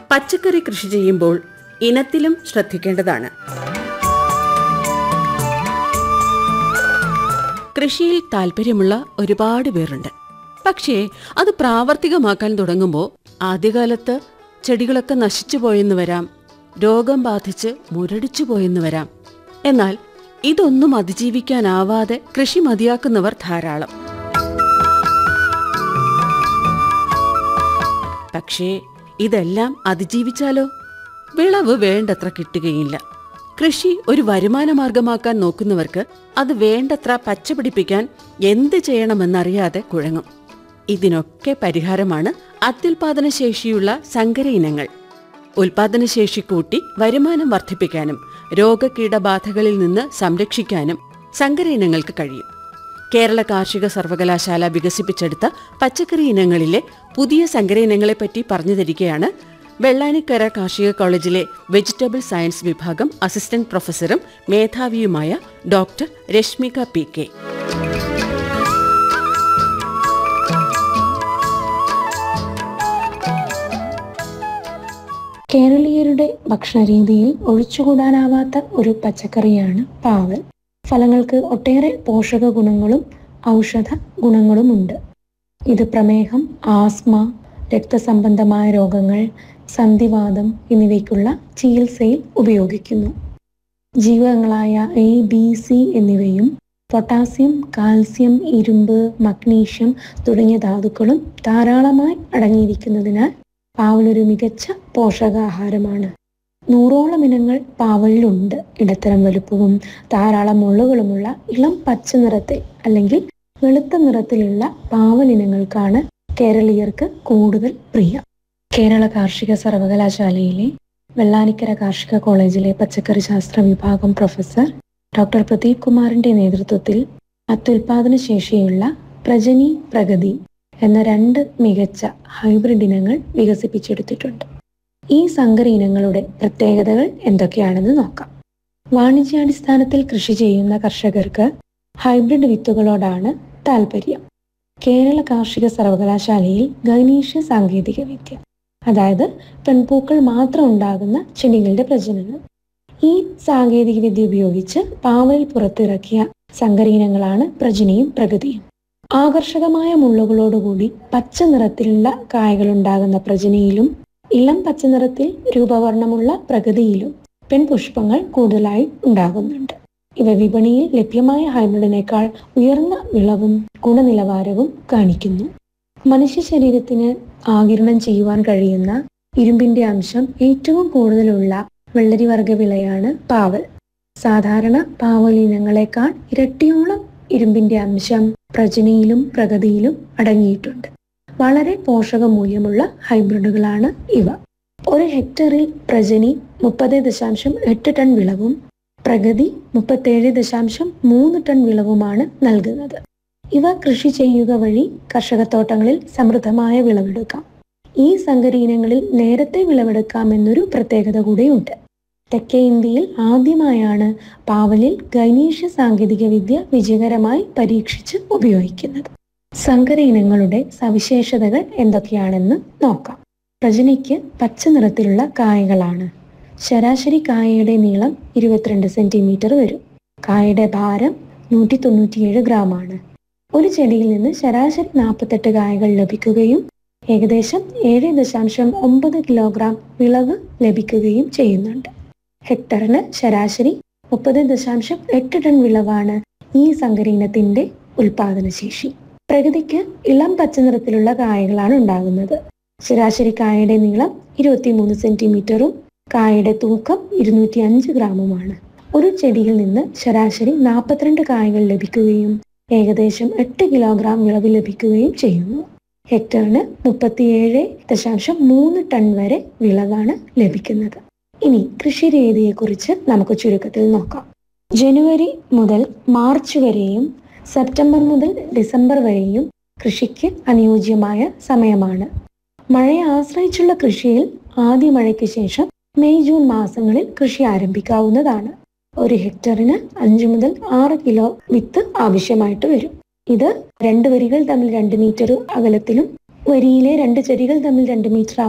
പച്ചക്കറി കൃഷി ചെയ്യുമ്പോൾ ഇനത്തിലും ശ്രദ്ധിക്കേണ്ടതാണ് കൃഷിയിൽ താല്പര്യമുള്ള ഒരുപാട് പേരുണ്ട് പക്ഷേ അത് പ്രാവർത്തികമാക്കാൻ തുടങ്ങുമ്പോൾ ആദ്യകാലത്ത് ചെടികളൊക്കെ നശിച്ചു പോയെന്ന് വരാം രോഗം ബാധിച്ച് മുരടിച്ചു പോയെന്ന് വരാം എന്നാൽ ഇതൊന്നും അതിജീവിക്കാനാവാതെ കൃഷി മതിയാക്കുന്നവർ ധാരാളം പക്ഷേ ഇതെല്ലാം അതിജീവിച്ചാലോ വിളവ് വേണ്ടത്ര കിട്ടുകയില്ല കൃഷി ഒരു വരുമാന മാർഗമാക്കാൻ നോക്കുന്നവർക്ക് അത് വേണ്ടത്ര പച്ചപിടിപ്പിക്കാൻ എന്ത് ചെയ്യണമെന്നറിയാതെ കുഴങ്ങും ഇതിനൊക്കെ പരിഹാരമാണ് അത്യുൽപാദന ശേഷിയുള്ള സങ്കര ഇനങ്ങൾ ഉൽപാദനശേഷി കൂട്ടി വരുമാനം വർദ്ധിപ്പിക്കാനും രോഗകീടബാധകളിൽ നിന്ന് സംരക്ഷിക്കാനും സങ്കര ഇനങ്ങൾക്ക് കഴിയും കേരള കാർഷിക സർവകലാശാല വികസിപ്പിച്ചെടുത്ത പച്ചക്കറി ഇനങ്ങളിലെ പുതിയ സങ്കര ഇനങ്ങളെപ്പറ്റി പറഞ്ഞു തരികയാണ് വെള്ളാനിക്കര കാർഷിക കോളേജിലെ വെജിറ്റബിൾ സയൻസ് വിഭാഗം അസിസ്റ്റന്റ് പ്രൊഫസറും മേധാവിയുമായ ഡോക്ടർ രശ്മിക പി കെ കേരളീയരുടെ ഭക്ഷണരീതിയിൽ ഒഴിച്ചുകൂടാനാവാത്ത ഒരു പച്ചക്കറിയാണ് പാവൽ ഫലങ്ങൾക്ക് ഒട്ടേറെ പോഷക ഗുണങ്ങളും ഔഷധ ഗുണങ്ങളുമുണ്ട് ഇത് പ്രമേഹം ആസ്മ രക്തസംബന്ധമായ രോഗങ്ങൾ സന്ധിവാദം എന്നിവയ്ക്കുള്ള ചികിത്സയിൽ ഉപയോഗിക്കുന്നു ജീവകങ്ങളായ എ ബി സി എന്നിവയും പൊട്ടാസ്യം കാൽസ്യം ഇരുമ്പ് മഗ്നീഷ്യം തുടങ്ങിയ ധാതുക്കളും ധാരാളമായി അടങ്ങിയിരിക്കുന്നതിനാൽ പാവൽ ഒരു മികച്ച പോഷകാഹാരമാണ് നൂറോളം ഇനങ്ങൾ പാവലിലുണ്ട് ഇടത്തരം വലുപ്പവും ധാരാളം മുള്ളുകളുമുള്ള ഇളം പച്ച നിറത്തിൽ അല്ലെങ്കിൽ വെളുത്ത നിറത്തിലുള്ള പാവൽ ഇനങ്ങൾക്കാണ് കേരളീയർക്ക് കൂടുതൽ പ്രിയം കേരള കാർഷിക സർവകലാശാലയിലെ വെള്ളാനിക്കര കാർഷിക കോളേജിലെ പച്ചക്കറി ശാസ്ത്ര വിഭാഗം പ്രൊഫസർ ഡോക്ടർ പ്രദീപ് കുമാറിന്റെ നേതൃത്വത്തിൽ അത്യുൽപാദന ശേഷിയുള്ള പ്രജനി പ്രഗതി എന്ന രണ്ട് മികച്ച ഹൈബ്രിഡ് ഇനങ്ങൾ വികസിപ്പിച്ചെടുത്തിട്ടുണ്ട് ഈ സങ്കര ഇനങ്ങളുടെ പ്രത്യേകതകൾ എന്തൊക്കെയാണെന്ന് നോക്കാം വാണിജ്യാടിസ്ഥാനത്തിൽ കൃഷി ചെയ്യുന്ന കർഷകർക്ക് ഹൈബ്രിഡ് വിത്തുകളോടാണ് താല്പര്യം കേരള കാർഷിക സർവകലാശാലയിൽ ഗൈനീഷ്യ സാങ്കേതിക വിദ്യ അതായത് പെൺപൂക്കൾ മാത്രം ഉണ്ടാകുന്ന ചെടികളുടെ പ്രജനനം ഈ സാങ്കേതിക വിദ്യ ഉപയോഗിച്ച് പാവലിൽ പുറത്തിറക്കിയ സങ്കരീനങ്ങളാണ് പ്രജനിയും പ്രഗതിയും ആകർഷകമായ മുള്ളുകളോടുകൂടി പച്ച നിറത്തിലുള്ള കായകൾ ഉണ്ടാകുന്ന പ്രജനയിലും ഇളം പച്ച നിറത്തിൽ രൂപവർണ്ണമുള്ള പ്രഗതിയിലും പെൺപുഷ്പങ്ങൾ കൂടുതലായി ഉണ്ടാകുന്നുണ്ട് ഇവ വിപണിയിൽ ലഭ്യമായ ഹൈബ്രിഡിനേക്കാൾ ഉയർന്ന വിളവും ഗുണനിലവാരവും കാണിക്കുന്നു മനുഷ്യ ശരീരത്തിന് ആകിരണം ചെയ്യുവാൻ കഴിയുന്ന ഇരുമ്പിന്റെ അംശം ഏറ്റവും കൂടുതലുള്ള വെള്ളരിവർഗ വിളയാണ് പാവൽ സാധാരണ പാവൽ ഇനങ്ങളെക്കാൾ ഇരട്ടിയോളം ഇരുമ്പിന്റെ അംശം പ്രജനയിലും പ്രഗതിയിലും അടങ്ങിയിട്ടുണ്ട് വളരെ പോഷക മൂല്യമുള്ള ഹൈബ്രിഡുകളാണ് ഇവ ഒരു ഹെക്ടറിൽ പ്രജനി മുപ്പത് ദശാംശം എട്ട് ടൺ വിളവും പ്രഗതി മുപ്പത്തേഴ് ദശാംശം മൂന്ന് ടൺ വിളവുമാണ് നൽകുന്നത് ഇവ കൃഷി ചെയ്യുക വഴി കർഷകത്തോട്ടങ്ങളിൽ സമൃദ്ധമായ വിളവെടുക്കാം ഈ സങ്കര ഇനങ്ങളിൽ നേരത്തെ വിളവെടുക്കാം എന്നൊരു പ്രത്യേകത കൂടിയുണ്ട് തെക്കേ ഇന്ത്യയിൽ ആദ്യമായാണ് പാവലിൽ ഗൈനീഷ്യ സാങ്കേതിക വിദ്യ വിജയകരമായി പരീക്ഷിച്ച് ഉപയോഗിക്കുന്നത് സങ്കര ഇനങ്ങളുടെ സവിശേഷതകൾ എന്തൊക്കെയാണെന്ന് നോക്കാം പ്രജനയ്ക്ക് പച്ച നിറത്തിലുള്ള കായകളാണ് ശരാശരി കായയുടെ നീളം ഇരുപത്തിരണ്ട് സെന്റിമീറ്റർ വരും കായയുടെ ഭാരം നൂറ്റി തൊണ്ണൂറ്റിയേഴ് ഗ്രാം ആണ് ഒരു ചെടിയിൽ നിന്ന് ശരാശരി നാൽപ്പത്തെട്ട് കായകൾ ലഭിക്കുകയും ഏകദേശം ഏഴ് ദശാംശം ഒമ്പത് കിലോഗ്രാം വിളവ് ലഭിക്കുകയും ചെയ്യുന്നുണ്ട് ഹെക്ടറിന് ശരാശരി മുപ്പത് ദശാംശം എട്ട് ടൺ വിളവാണ് ഈ സങ്കരീനത്തിന്റെ ഉൽപാദനശേഷി പ്രകൃതിക്ക് ഇളം പച്ച നിറത്തിലുള്ള കായകളാണ് ഉണ്ടാകുന്നത് ശരാശരി കായയുടെ നീളം ഇരുപത്തിമൂന്ന് സെന്റിമീറ്ററും കായയുടെ തൂക്കം ഇരുന്നൂറ്റി അഞ്ച് ഗ്രാമുമാണ് ഒരു ചെടിയിൽ നിന്ന് ശരാശരി നാൽപ്പത്തിരണ്ട് കായകൾ ലഭിക്കുകയും ഏകദേശം എട്ട് കിലോഗ്രാം വിളവ് ലഭിക്കുകയും ചെയ്യുന്നു ഹെക്ടറിന് മുപ്പത്തിയേഴ് ദശാംശം മൂന്ന് ടൺ വരെ വിളവാണ് ലഭിക്കുന്നത് ഇനി കൃഷി രീതിയെക്കുറിച്ച് നമുക്ക് ചുരുക്കത്തിൽ നോക്കാം ജനുവരി മുതൽ മാർച്ച് വരെയും സെപ്റ്റംബർ മുതൽ ഡിസംബർ വരെയും കൃഷിക്ക് അനുയോജ്യമായ സമയമാണ് മഴയെ ആശ്രയിച്ചുള്ള കൃഷിയിൽ ആദ്യ മഴയ്ക്ക് ശേഷം മെയ് ജൂൺ മാസങ്ങളിൽ കൃഷി ആരംഭിക്കാവുന്നതാണ് ഒരു ഹെക്ടറിന് അഞ്ചു മുതൽ ആറ് കിലോ വിത്ത് ആവശ്യമായിട്ട് വരും ഇത് രണ്ട് വരികൾ തമ്മിൽ രണ്ട് മീറ്റർ അകലത്തിലും വരിയിലെ രണ്ട് ചെടികൾ തമ്മിൽ രണ്ട് മീറ്റർ